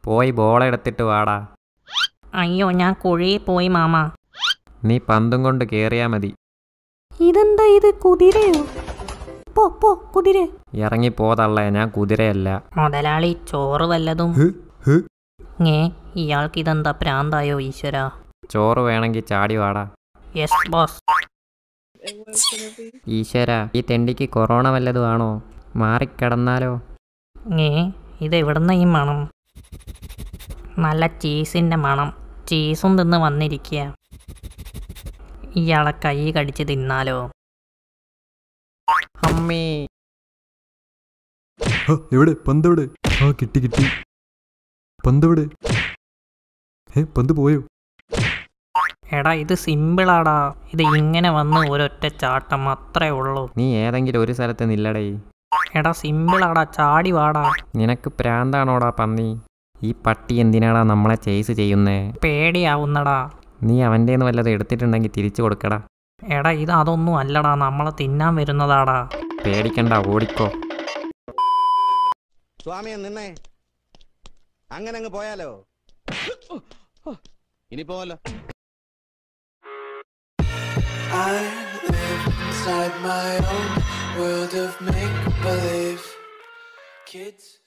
പോയി ബോളെടുത്തിട്ട് വാടാ അയ്യോ ഞാൻ കുഴിയിൽ പോയി മാമ നീ പന്തും കൊണ്ട് കേറിയാ മതി ഇതെന്താ ഇത് കുതിരയോ പോ പോ കുതിര ഇറങ്ങി പോതള്ളേ ഞാൻ കുതിരയല്ല മുതലാളി ചോറ് വല്ലതും ഹ്, ഹ്. ഏ ഇയാൾക്ക് ഇതെന്താ പ്രാന്തായോ ഈശ്വര ചോറ് വേണമെങ്കിൽ ചാടി വാടാ യെസ് ബോസ് ഈശ്വര ഈ തെണ്ടിക്ക് കൊറോണ വല്ലതും ആണോ മാറിക്കിടന്നാലോ ഏ ഇത് എവിടുന്ന ഈ മണം നല്ല ചീസിൻ്റെ മണം ചീസും തിന്ന് വന്നിരിക്കുക ഇയാളെ കൈ കടിച്ച് തിന്നാലോ അമ്മേ ആ, എവിടെ പന്ത് എവിടെ ആ കിട്ടി കിട്ടി പന്ത് എവിടെ ഏ പന്ത് പോയോ എടാ ഇത് സിമ്പിളാടാ ഇത് ഇങ്ങനെ വന്ന് ഒരൊറ്റ ചാട്ടം അത്രേ ഉള്ളൂ നീ ഏതെങ്കിലും ഒരു സ്ഥലത്ത് നില്ലടേ എടാ സിമ്പിളാടാ ചാടി വാടാ നിനക്ക് പ്രാന്താണോടാ പന്നി ഈ പട്ടി എന്തിനാടാ നമ്മളെ ചേസ് ചെയ്യുന്നേ പേടിയാവുന്നടാ നീ അവൻ്റെ വല്ലതും എടുത്തിട്ടുണ്ടെങ്കിൽ തിരിച്ചു കൊടുക്കടാ എടാ ഇത് അതൊന്നും അല്ലടാ നമ്മളെ തിന്നാൻ വരുന്നതാടാ പേടിക്കണ്ട ഓടിക്കോ സ്വാമിയെ നിന്നേ അങ്ങനെ അങ്ങ് പോയാലോ ഇനി പോവല്ലോ I live inside my own world of make believe. Kids